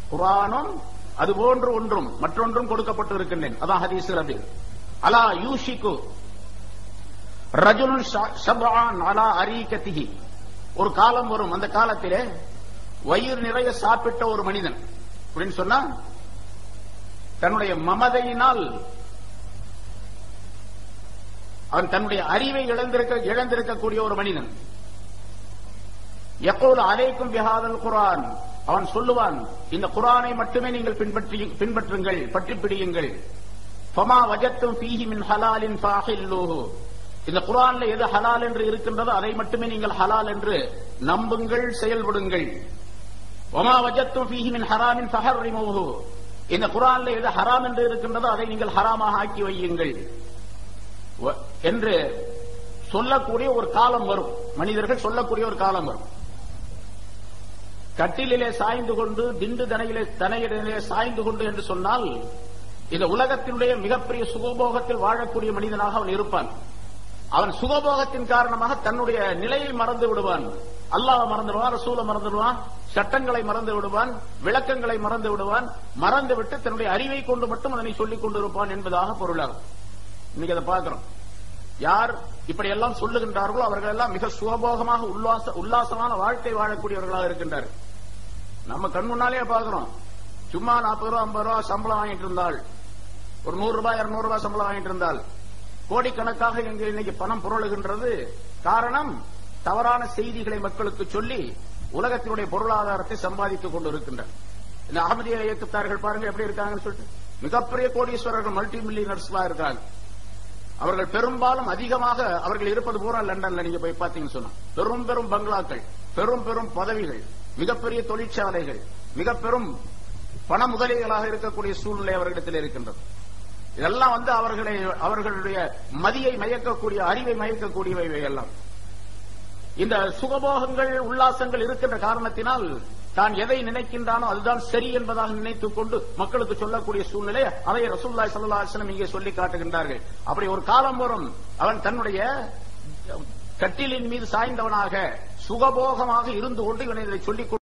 குரானும் அது போன்று ஒன்றும் மற்றொன்றும் கொடுக்கப்பட்டு இருக்கின்றேன் அதான் ஹதீஸ் அப்படி அலா யூஷிக்கு ரஜுலுன் ஷபான் அலா அரீகத்திஹி ஒரு காலம் வரும் அந்த காலத்திலே வயிறு நிறைய சாப்பிட்ட ஒரு மனிதன் அப்படின்னு சொன்னா தன்னுடைய மமதையினால் அவன் தன்னுடைய அறிவை இழந்திருக்க இழந்திருக்கக்கூடிய ஒரு மனிதன் எப்போது அலைக்கும் பிஹாதல் குரான் அவன் சொல்லுவான் இந்த குரானை மட்டுமே நீங்கள் பின்பற்றி பின்பற்றுங்கள் பற்றி பிடியுங்கள் ஃபமா வஜத்தும் ஃபீஹி மின் ஹலாலின் ஃபாஹில்லூஹு இந்த குரான்ல எது ஹலால் என்று இருக்கின்றதோ அதை மட்டுமே நீங்கள் ஹலால் என்று நம்புங்கள் செயல்படுங்கள் ஒமா வஜத்தும் ஃபீஹி மின் ஹராமின் ஃபஹர்ரிமூஹு இந்த குரான்ல எது ஹராம் என்று இருக்கின்றதோ அதை நீங்கள் ஹராமாக ஆக்கி வையுங்கள் வ- என்று சொல்லக்கூடிய ஒரு காலம் வரும் மனிதர்கள் சொல்லக்கூடிய ஒரு காலம் வரும் கட்டிலே சாய்ந்து கொண்டு திண்டு தனையிலே தனையிலே சாய்ந்து கொண்டு என்று சொன்னால் இந்த உலகத்தினுடைய மிகப்பெரிய சுகபோகத்தில் வாழக்கூடிய மனிதனாக அவன் இருப்பான் அவன் சுகபோகத்தின் காரணமாக தன்னுடைய நிலையை மறந்து விடுவான் அல்லாஹ் மறந்து விடுவான் ரசூலை மறந்து விடுவான் சட்டங்களை மறந்து விடுவான் விளக்கங்களை மறந்து விடுவான் மறந்து விட்டு தன்னுடைய அறிவை கொண்டு மட்டும் அதனை சொல்லிக் கொண்டிருப்பான் என்பதாக பொருளாகும் இன்னைக்கு அதை பார்க்கிறோம் யார் இப்படி எல்லாம் சொல்லுகின்றார்களோ அவர்கள் எல்லாம் மிக சுகபோகமாக உல்லாச உல்லாசமான வாழ்க்கை வாழக்கூடியவர்களாக இருக்கின்றார்கள் நம்ம கண் முன்னாலே பார்க்கிறோம் சும்மா நாற்பது ரூபா ஐம்பது ரூபா சம்பளம் வாங்கிட்டு இருந்தால் ஒரு நூறு ரூபாய் இருநூறு ரூபாய் சம்பளம் வாங்கிட்டு இருந்தால் கோடிக்கணக்காக இங்க இன்னைக்கு பணம் புரளுகின்றது காரணம் தவறான செய்திகளை மக்களுக்கு சொல்லி உலகத்தினுடைய பொருளாதாரத்தை சம்பாதித்துக் கொண்டு இருக்கின்றனர் இந்த அகமதிய இயக்கத்தார்கள் பாருங்க எப்படி இருக்காங்கன்னு சொல்லிட்டு மிகப்பெரிய கோடீஸ்வரர்கள் மல்டி மில்லியனர்ஸ்லாம் இருக்காங்க அவர்கள் பெரும்பாலும் அதிகமாக அவர்கள் இருப்பது பூரா லண்டன்ல நீங்க போய் பாத்தீங்கன்னு சொன்னா பெரும் பெரும் பங்களாக்கள் பெரும் பெரும் பதவிகள் மிகப்பெரிய தொழிற்சாலைகள் மிக பெரும் பண முதலீடுகளாக இருக்கக்கூடிய சூழ்நிலை அவர்களிடத்தில் இருக்கின்றது இதெல்லாம் வந்து அவர்களை அவர்களுடைய மதியை மயக்கக்கூடிய அறிவை மயக்கக்கூடியவை எல்லாம் இந்த சுகபோகங்கள் உல்லாசங்கள் இருக்கின்ற காரணத்தினால் தான் எதை நினைக்கின்றானோ அதுதான் சரி என்பதாக நினைத்துக் கொண்டு மக்களுக்கு சொல்லக்கூடிய சூழ்நிலை அதை ரசூல்லாய் ஸல்லல்லாஹு அலைஹி வஸல்லம் இங்கே சொல்லி காட்டுகின்றார்கள் அப்படி ஒரு காலம் வரும் அவன் தன்னுடைய கட்டிலின் மீது சாய்ந்தவனாக சுகபோகமாக இருந்து கொண்டு இவனை இதை சொல்லிக் கொண்டு